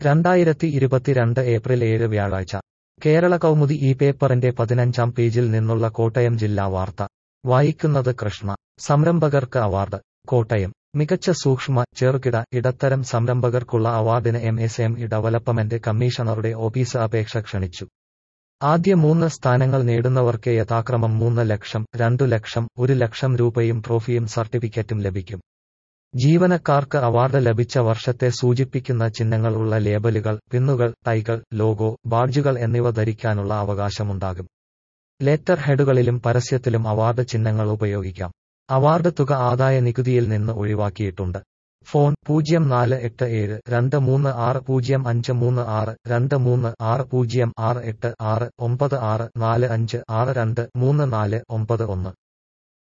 രണ്ടായിരത്തി ഇരുപത്തിരണ്ട് ഏപ്രിൽ ഏഴ് വ്യാഴാഴ്ച കേരള കൗമുദി ഈ പേപ്പറിന്റെ പതിനഞ്ചാം പേജിൽ നിന്നുള്ള കോട്ടയം ജില്ലാ വാർത്ത വായിക്കുന്നത് കൃഷ്ണ സംരംഭകർക്ക് അവാർഡ് കോട്ടയം മികച്ച സൂക്ഷ്മ ചെറുകിട ഇടത്തരം സംരംഭകർക്കുള്ള അവാർഡിന് M S M E development കമ്മീഷണറുടെ ഓഫീസ് അപേക്ഷ ക്ഷണിച്ചു ആദ്യ മൂന്ന് സ്ഥാനങ്ങൾ നേടുന്നവർക്ക് യഥാക്രമം മൂന്ന് ലക്ഷം രണ്ടു ലക്ഷം ഒരു ലക്ഷം രൂപയും ട്രോഫിയും സർട്ടിഫിക്കറ്റും ലഭിക്കും ജീവനക്കാർക്ക് അവാർഡ് ലഭിച്ച വർഷത്തെ സൂചിപ്പിക്കുന്ന ചിഹ്നങ്ങൾ ഉള്ള ലേബലുകൾ പിന്നുകൾ ടൈകൾ ലോഗോ ബാഡ്ജുകൾ എന്നിവ ധരിക്കാനുള്ള അവകാശമുണ്ടാകും ലെറ്റർ ഹെഡുകളിലും പരസ്യത്തിലും അവാർഡ് ചിഹ്നങ്ങൾ ഉപയോഗിക്കാം അവാർഡ് തുക ആദായ നികുതിയിൽ നിന്ന് ഒഴിവാക്കിയിട്ടുണ്ട് ഫോൺ പൂജ്യം നാല് എട്ട് ഏഴ് രണ്ട് മൂന്ന് ആറ് പൂജ്യം അഞ്ച് മൂന്ന് ആറ് രണ്ട് മൂന്ന് ആറ് പൂജ്യം ആറ് എട്ട് ആറ് ഒമ്പത് ആറ് നാല് അഞ്ച് ആറ് രണ്ട് മൂന്ന് നാല് ഒമ്പത് ഒന്ന്